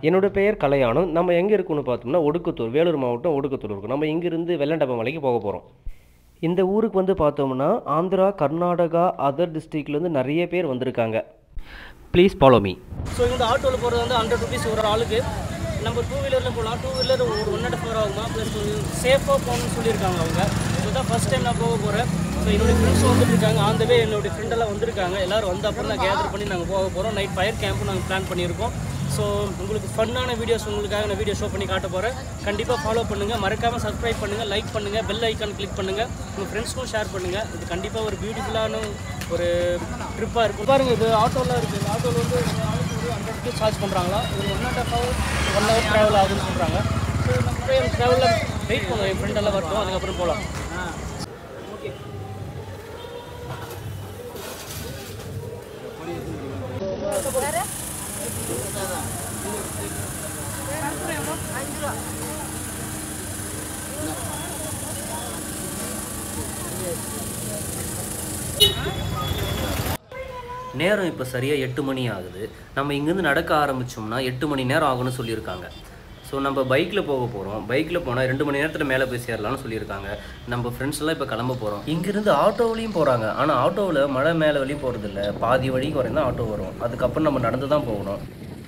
என்னோட பெயர் கலையானம் நம்ம எங்கே இருக்கோம்னு பார்த்தோம்னா ஒடுக்குத்தூர் வேலூர் மாவட்டம் ஒடுக்குத்தூர் இருக்கும் நம்ம இங்கிருந்து வெள்ளண்டப்ப மலைக்கு போக போகிறோம் இந்த ஊருக்கு வந்து பார்த்தோம்னா ஆந்திரா கர்நாடகா அதர் டிஸ்ட்ரிக்ட்லேருந்து நிறைய பேர் வந்திருக்காங்க ப்ளீஸ் ஃபாலோ மீ ஸோ இந்த ஆட்டோவில் போகிறது வந்து ஹண்ட்ரட் ருபீஸ் ஒரு ஆளுக்கு நம்ம டூ வீலரில் போகலாம் டூ வீலர் ஒரு ஒன் அண்ட் ஹவர் ஆகுமா ப்ளஸ் சேஃபாக போகணும்னு சொல்லியிருக்காங்க அவங்க இதுதான் ஃபஸ்ட் டைம் நான் போக போகிறேன் ஸோ என்னுடைய ஃப்ரெண்ட்ஸ் வந்துட்டு இருக்காங்க அந்த வே என்னுடைய ஃப்ரெண்டெல்லாம் வந்திருக்காங்க எல்லாரும் வந்த அப்புறம் தான் கேதர் பண்ணி நாங்கள் போக போகிறோம் நைட் ஃபயர் கேம்ப்பும் நாங்கள் பிளான் பண்ணியிருக்கோம் ஸோ உங்களுக்கு ஃபன்னான வீடியோஸ் உங்களுக்காக நான் வீடியோ ஷோ பண்ணி காட்ட போகிறேன் கண்டிப்பாக ஃபாலோ பண்ணுங்கள் மறக்காமல் சப்ஸ்கிரைப் பண்ணுங்கள் லைக் பண்ணுங்கள் பெல் ஐக்கான் கிளிக் பண்ணுங்கள் உங்கள் ஃப்ரெண்ட்ஸ்க்கும் ஷேர் பண்ணுங்கள் இது கண்டிப்பாக ஒரு பியூட்டிஃபுல்லான ஒரு ட்ரிப்பாக இருக்கும் பாருங்கள் இது ஆட்டோவில் இருக்குது இந்த ஆட்டோவில் வந்து ஒரு ஆளுக்கு ஒரு ஹண்ட்ரட் ருபீஸ் சார்ஜ் பண்ணுறாங்களா இது one and half hour one hour travel ஆகுதுன்னு சொல்கிறாங்க ஸோ நம்ம போய் அந்த ட்ராவலில் வெயிட் பண்ணுவோம் என் ஃப்ரெண்ட் எல்லாம் வரட்டும் அதுக்கப்புறம் போகலாம் ஓகே நேரம் இப்போ சரியாக எட்டு மணி ஆகுது நம்ம இங்கேருந்து நடக்க ஆரம்பித்தோம்னா எட்டு மணி நேரம் ஆகும்னு சொல்லியிருக்காங்க ஸோ நம்ம பைக்கில் போக போகிறோம் பைக்கில் போனால் ரெண்டு மணி நேரத்தில் மேலே போய் சேரலாம்னு சொல்லியிருக்காங்க நம்ம ஃப்ரெண்ட்ஸ் எல்லாம் இப்போ கிளம்ப போகிறோம் இங்கேருந்து ஆட்டோவிலையும் போகிறாங்க ஆனால் ஆட்டோவில் மலை மேலே வழியும் போகிறதில்ல பாதி வழிக்கு வரையும் தான் ஆட்டோ வரும் அதுக்கப்புறம் நம்ம நடந்து தான் போகணும்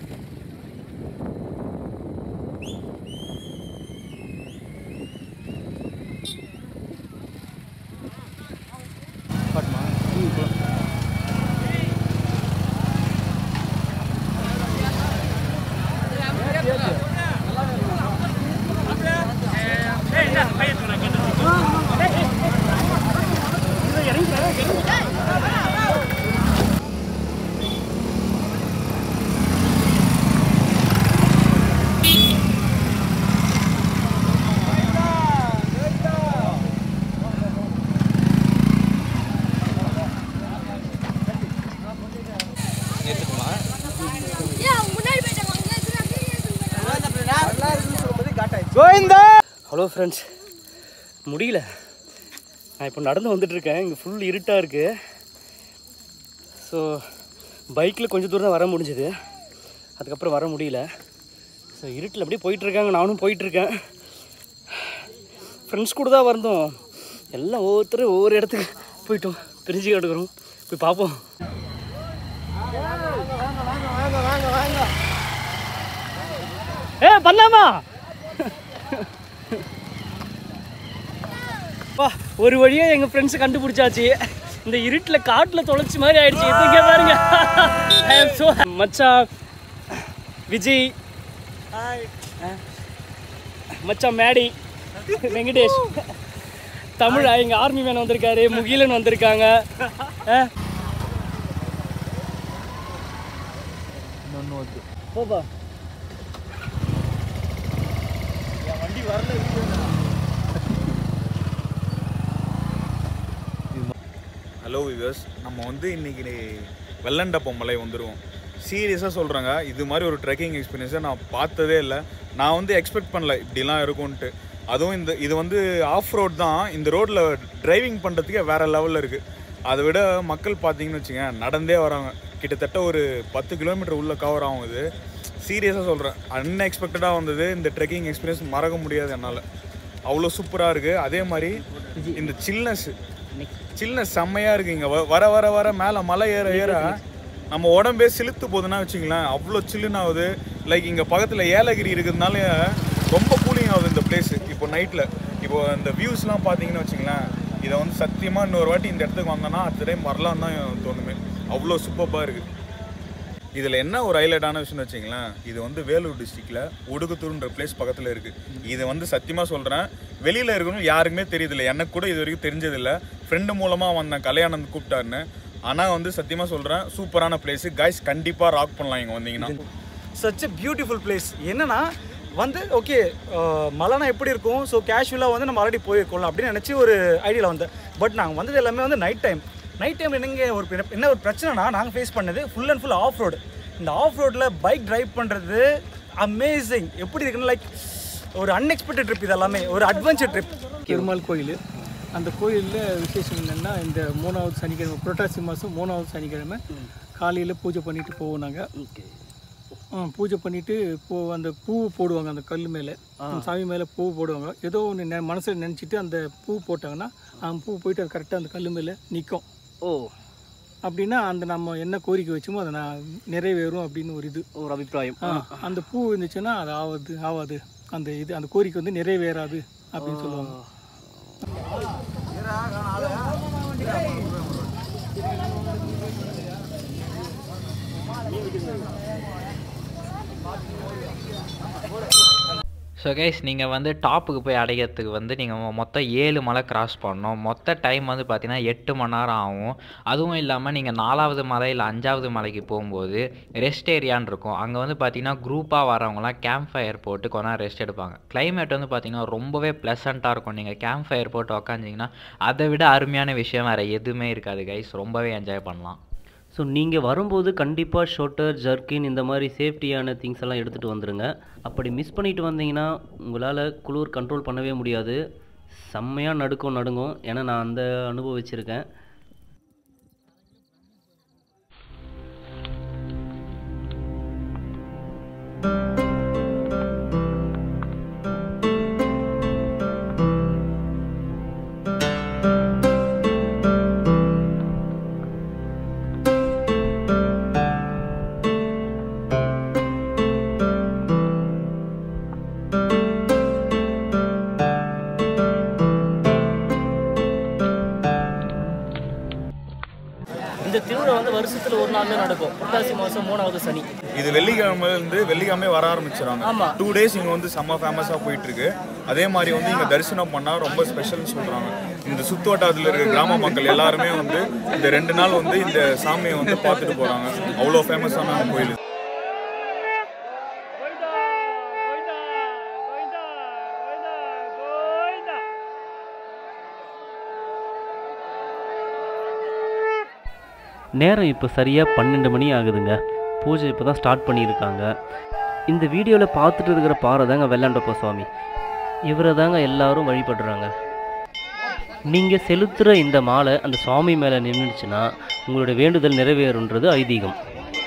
ஹலோ ஃப்ரெண்ட்ஸ் முடியல நான் இப்போ நடந்து வந்துட்டுருக்கேன் இங்கே ஃபுல் இருட்டாக இருக்குது ஸோ பைக்கில் கொஞ்சம் தூரம் தான் வர முடிஞ்சுது அதுக்கப்புறம் வர முடியல ஸோ இருட்டில் அப்படியே போயிட்டுருக்காங்க நானும் போயிட்டுருக்கேன் ஃப்ரெண்ட்ஸ் கூட தான் வந்தோம் எல்லாம் ஒவ்வொருத்தரும் ஒவ்வொரு இடத்துக்கு போயிட்டோம் பிரிஞ்சு கிடக்குறோம் போய் பார்ப்போம் ஏ பண்ணலாமா வா ஒரு வழியா எங்க ஃப்ரெண்ட்ஸ் கண்டுபிடிச்சாச்சு இந்த இருட்டில் காட்டில் தொலைச்சி மாதிரி ஆயிடுச்சு இது இங்க பாருங்க I am so happy. மச்சான் விஜய் அஹ், மச்சான் மேடி வெங்கடேஷ் தமிழ் எங்க ஆர்மி மேன் வந்திருக்காரு முகிலன் வந்திருக்காங்க அஹ். போப்பா ஹலோ விவர்ஸ் நம்ம வந்து இன்னைக்கு வெள்ளண்டப்பம் மலை வந்துடுவோம் சீரியஸாக சொல்கிறாங்க இது மாதிரி ஒரு ட்ரெக்கிங் எக்ஸ்பீரியன்ஸை நான் பார்த்ததே இல்லை நான் வந்து எக்ஸ்பெக்ட் பண்ணல இப்படிலாம் இருக்கும்ன்ட்டு அதுவும் இந்த இது வந்து ஆஃப் ரோட் தான் இந்த ரோட்டில் டிரைவிங் பண்ணுறதுக்கே வேறு லெவலில் இருக்குது அதை விட மக்கள் பார்த்தீங்கன்னு வச்சுங்க நடந்தே வராங்க கிட்டத்தட்ட ஒரு பத்து கிலோமீட்டர் உள்ள கவர் ஆகும் இது சீரியஸாக சொல்கிறேன் அன்எக்ஸ்பெக்டடாக வந்தது இந்த ட்ரெக்கிங் எக்ஸ்பீரியன்ஸ் மறக்க முடியாது என்னால் அவ்வளோ சூப்பராக இருக்குது அதே மாதிரி இந்த சில்னஸ் சில்னஸ் செம்மையாக இருக்குது இங்கே வர வர வர மேலே மலை ஏற ஏற நம்ம உடம்பே சிலுத்து போகுதுன்னா வச்சுங்களேன் அவ்வளோ சில்லுன்னு ஆகுது லைக் இங்கே பக்கத்தில் ஏலகிரி இருக்கிறதுனால ரொம்ப கூலிங் ஆகுது இந்த பிளேஸ் இப்போ நைட்டில் இப்போ இந்த வியூஸ்லாம் பார்த்தீங்கன்னு வச்சுங்களேன் இதை வந்து சத்தியமாக இன்னொரு வாட்டி இந்த இடத்துக்கு வந்தோன்னா அடுத்த டைம் வரலாம் தான் தோணுமே அவ்வளோ சூப்பராக இருக்குது இதில் என்ன ஒரு ஹைலைட்டான விஷயம்னு வச்சிங்களேன் இது வந்து வேலூர் டிஸ்ட்ரிக்டில் உடுகுத்தூர்ன்ற பிளேஸ் பக்கத்தில் இருக்குது இது வந்து சத்தியமாக சொல்கிறேன் வெளியில் இருக்கணும் யாருக்குமே தெரியுதில்ல எனக்கு கூட இது வரைக்கும் தெரிஞ்சதில்ல ஃப்ரெண்டு மூலமாக வந்தேன் கல்யாணம் கூப்பிட்டாருன்னு ஆனால் வந்து சத்தியமாக சொல்கிறேன் சூப்பரான பிளேஸு கைஸ் கண்டிப்பாக ராக் பண்ணலாம் இங்கே வந்தீங்கன்னா சச் எ பியூட்டிஃபுல் பிளேஸ் என்னன்னா வந்து ஓகே மலைனா எப்படி இருக்கும் ஸோ கேஷுவலாக வந்து நம்ம ஆல்ரெடி போயிருக்கோம்ல அப்படின்னு நினச்சி ஒரு ஐடியாவில் வந்தேன் பட் நாங்கள் வந்தது எல்லாமே வந்து நைட் டைம் நைட் டைம் என்னங்க ஒரு பிர- என்ன ஒரு பிரச்சனைனா நாங்கள் ஃபேஸ் பண்ணது full and full off road இந்த ஆஃப் ரோட்டில் பைக் டிரைவ் பண்ணுறது அமேசிங் எப்படி இருக்குன்னு லைக் ஒரு அன்எக்ஸ்பெக்டட் ட்ரிப் இது எல்லாமே ஒரு அட்வென்ச்சர் ட்ரிப் பெருமாள் கோயில் அந்த கோயிலில் விசேஷம் என்னென்னா இந்த மூணாவது சனிக்கிழமை புரட்டாசி மாதம் மூணாவது சனிக்கிழமை காலையில் பூஜை பண்ணிட்டு போவோம் நாங்கள் ஆ, பூஜை பண்ணிட்டு இப்போ அந்த பூ போடுவாங்க அந்த கல் மேலே சாமி மேலே பூ போடுவாங்க ஏதோ ஒன்று மனசில் நினச்சிட்டு அந்த பூ போட்டாங்கன்னா அந்த பூ போயிட்டு அது கரெக்டாக அந்த கல் மேலே நிற்கும் ஓ அப்படின்னா அந்த நம்ம என்ன கோரிக்கை வச்சோமோ அதை நான் நிறைவேறும் அப்படின்னு ஒரு இது ஒரு அபிப்பிராயம் ஆ, அந்த பூ இருந்துச்சுன்னா அது ஆகாது ஆகாது அந்த இது அந்த கோரிக்கை வந்து நிறைவேறாது அப்படின்னு சொல்லுவாங்க ஸோ கைஸ் நீங்கள் வந்து டாப்புக்கு போய் அடைக்கிறதுக்கு வந்து நீங்கள் மொத்தம் ஏழு மலை கிராஸ் பண்ணணும் மொத்த டைம் வந்து பார்த்தீங்கன்னா எட்டு மணி நேரம் ஆகும் அதுவும் இல்லாமல் நீங்கள் நாலாவது மலை இல்லை அஞ்சாவது மலைக்கு போகும்போது ரெஸ்ட் ஏரியான்னு இருக்கும் அங்கே வந்து பார்த்தீங்கன்னா குரூப்பாக வரவங்கலாம் கேம்ப் ஃபயர் போட்டு கொஞ்ச நேரம் ரெஸ்ட் எடுப்பாங்க கிளைமேட் வந்து பார்த்தீங்கன்னா ரொம்பவே ப்ளசண்ட்டாக இருக்கும் நீங்கள் கேம்ப் ஃபயர் போட்டு உக்காந்திங்கன்னா அதை விட அருமையான விஷயம் வேறு எதுவுமே இருக்காது கைஸ் ரொம்பவே என்ஜாய் பண்ணலாம் ஸோ நீங்கள் வரும்போது கண்டிப்பாக ஷோட்டர் ஜர்க்கின் இந்த மாதிரி சேஃப்டியான திங்ஸ் எல்லாம் எடுத்துகிட்டு வந்துடுங்க அப்படி மிஸ் பண்ணிட்டு வந்தீங்கன்னா உங்களால் குளிர் கண்ட்ரோல் பண்ணவே முடியாது செம்மையாக நடுக்கும் நடுங்கும் ஏன்னா நான் அந்த அனுபவிச்சிருக்கேன் இந்த திருவிழா வந்து வருஷத்துல ஒரு நாள் தான் நடக்கும் புரட்டாசி மாதம் மூணாவது சனி இது வெள்ளிக்கிழமை இருந்து வெள்ளிக்கிழமை வர ஆரம்பிச்சிடறாங்க ஆமா. டூ டேஸ் இங்க வந்து செம்ம ஃபேமஸா போயிட்டு இருக்கு அதே மாதிரி வந்து இங்க தரிசனம் பண்ணா ரொம்ப ஸ்பெஷல்னு சொல்றாங்க இந்த சுத்து வட்டாரத்தில் இருக்கிற கிராம மக்கள் எல்லாருமே வந்து இந்த ரெண்டு நாள் வந்து இந்த சாமியை வந்து பார்த்துட்டு போறாங்க அவ்வளோ ஃபேமஸான கோயில் இது. நேரம் இப்போ சரியாக பன்னெண்டு மணி ஆகுதுங்க பூஜை இப்போ தான் ஸ்டார்ட் பண்ணியிருக்காங்க இந்த வீடியோவில் பார்த்துட்டு இருக்கிற பாறை தாங்க வெள்ளாண்டப்ப சுவாமி இவரை தாங்க எல்லாரும் வழிபடுறாங்க நீங்கள் செலுத்துகிற இந்த மாலை அந்த சுவாமி மேலே நின்றுச்சுன்னா உங்களுடைய வேண்டுதல் நிறைவேறுன்றது ஐதீகம்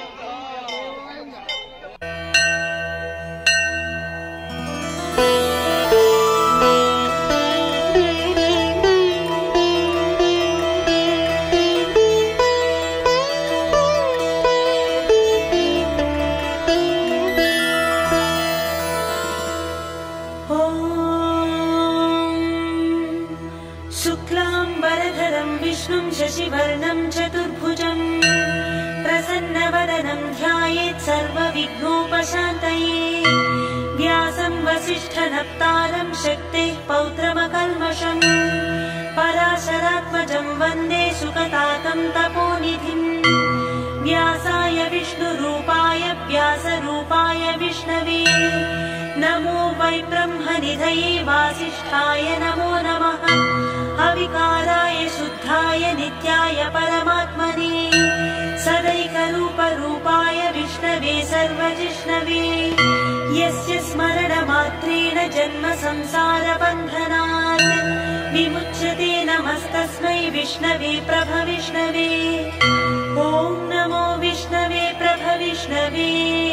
शुक्लाम्बरधरं विष्णुं शशिवर्णं चतुर्भुजम् प्रसन्नवदनं ध्यायेत् सर्वविघ्नोपशान्तये व्यासं वसिष्ठनप्तारं शक्तेः पौत्रमकल्मषम् पराशरात्मजं वन्दे सुकतातं तपोनिधिम् व्यासाय विष्णुरूपाय व्यासरूपाय विष्णवे नमो वै ब्रह्मनिधये वासिष्ठाय नमो नमः अविकाराय शुद्धाय नित्याय परमात्मने सदैकरूपरूपाय विष्णवे सर्वजिष्णवे यस्य स्मरणमात्रेण जन्म संसारबन्धनात् विमुच्यते नमस्तस्मै विष्णवे प्रभविष्णवे ॐ नमो विष्णवे प्रभविष्णवे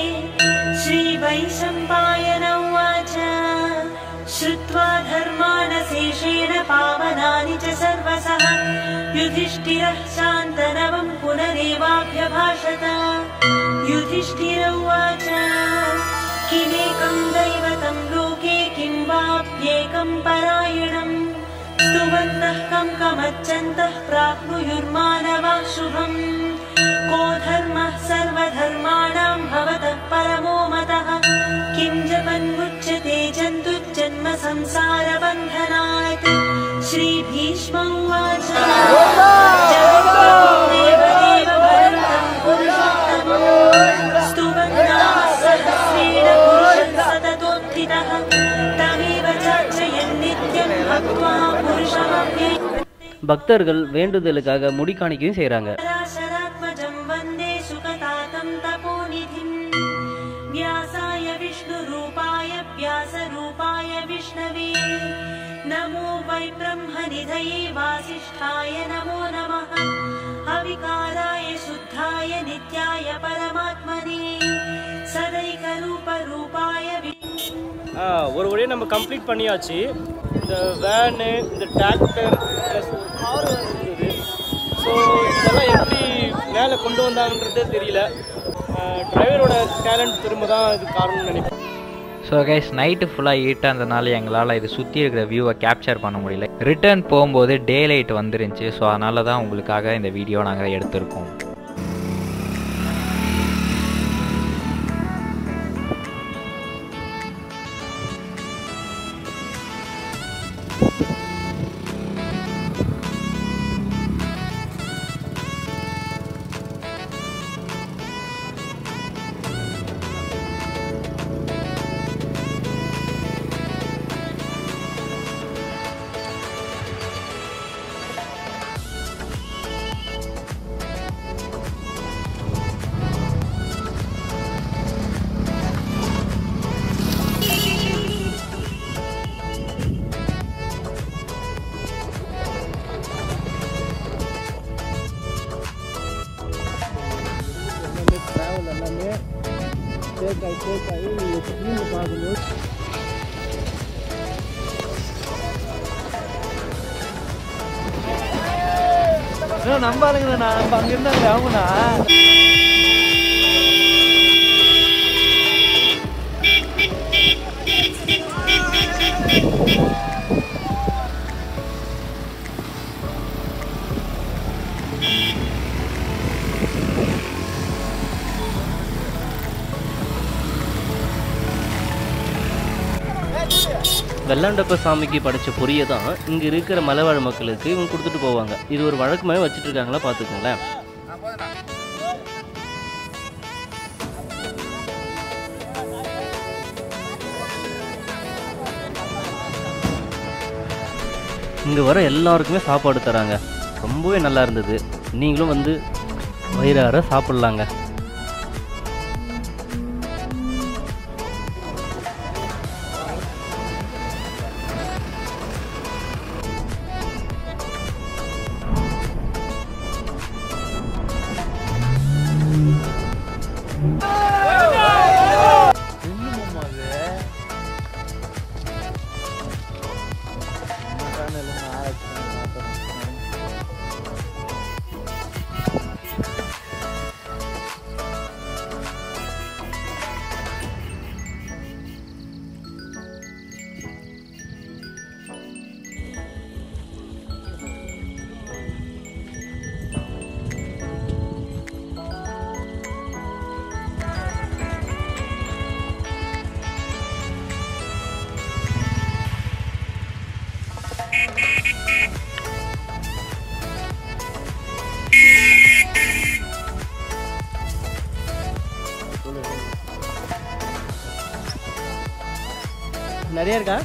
श्रीवैशम्पायन उवाच श्रुत्वा धर्मानशेषेण पावनानि च सर्वसः युधिष्ठिरः शान्तनवम् पुनरेवाभ्यभाषत युधिष्ठिर उवाच किमेकम् दैवतम् लोके किम् वाप्येकम् परायणम् स्तुवन्तः कम् कमर्चन्तः प्राप्नुयुर्मानवाः शुभम् को धर्मः सर्वधर्माणाम् भवतः परमो मतः किम् जपन्मुच्यते जन्तुर्जन्म संसारबन्धनात् श्रीभीष्म उवाच जगद्गुरुदेव देवभरन्तम् पुरुषोत्तमम् स्तुवन्नाः सहस्रेण पुरुषः सततोत्थितः तमेव चार्चयन् नित्यम् भक्त्वा पुरुषमव्ययम् பக்தர்கள் வேண்டுதலுக்காக முடிக்காணிக்கையும் செய்கிறாங்க पराशरात्मजं वन्दे सुकतातं तपोनिधिम् व्यासाय विष्णुरूपाय व्यासरूपाय विष्णवे नमो वै ब्रह्मनिधये वासिष्ठाय नमो नमः अविकाराय शुद्धाय नित्याय परमात्मने सदै विश्वरूपाय वि ஆ, ஒரு வழியாக நம்ம கம்ப்ளீட் பண்ணியாச்சு இந்த வேனு இந்த டிராக்டர் ப்ளஸ் ஒரு கார் இருந்தது ஸோ இதெல்லாம் எப்படி மேலே கொண்டு வந்தாங்கன்றதே தெரியல டிரைவரோட டேலண்ட் திரும்ப தான் இது காரணம்னு நினைக்கிறேன் ஸோ கைஸ் நைட்டு ஃபுல்லாக ஈட்டாக இருந்தனால எங்களால் இது சுற்றி இருக்கிற வியூவை கேப்சர் பண்ண முடியல ரிட்டர்ன் போகும்போது டே லைட் வந்துருந்துச்சு ஸோ அதனால தான் உங்களுக்காக இந்த வீடியோ நாங்கள் எடுத்திருக்கோம் எல்லாமே ட்ராவல் எல்லாமே டேக் ஆகி டேக் ஆகி நீங்கள் ஸ்க்ரீனில் பார்க்கும்போது நம்ம ஆளுங்க நம்ம அங்க இருந்தாங்க அவங்கண்ணா வெள்ளாண்டப்ப சாமிக்கு படைச்ச பொரியை தான் இங்கே இருக்கிற மலைவாழ் மக்களுக்கு இவங்க கொடுத்துட்டு போவாங்க இது ஒரு வழக்கமாகவே வச்சுட்டு இருக்காங்களா பார்த்துக்கோங்களேன் இங்கே வர எல்லாருக்குமே சாப்பாடு தராங்க ரொம்பவே நல்லா இருந்தது நீங்களும் வந்து வயிறார சாப்பிட்லாங்க நிறைய இருக்கா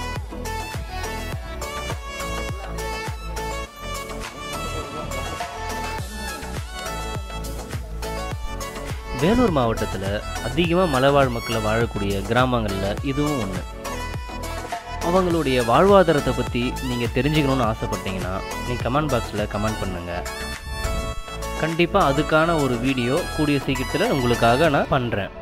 வேலூர் மாவட்டத்தில் அதிகமாக மலைவாழ் மக்களை வாழக்கூடிய கிராமங்களில் இதுவும் ஒன்று அவங்களுடைய வாழ்வாதாரத்தை பற்றி நீங்கள் தெரிஞ்சுக்கணுன்னு ஆசைப்பட்டீங்கன்னா நீங்கள் கமெண்ட் பாக்ஸில் கமெண்ட் பண்ணுங்கள் கண்டிப்பாக அதுக்கான ஒரு வீடியோ கூடிய சீக்கிரத்தில் உங்களுக்காக நான் பண்ணுறேன்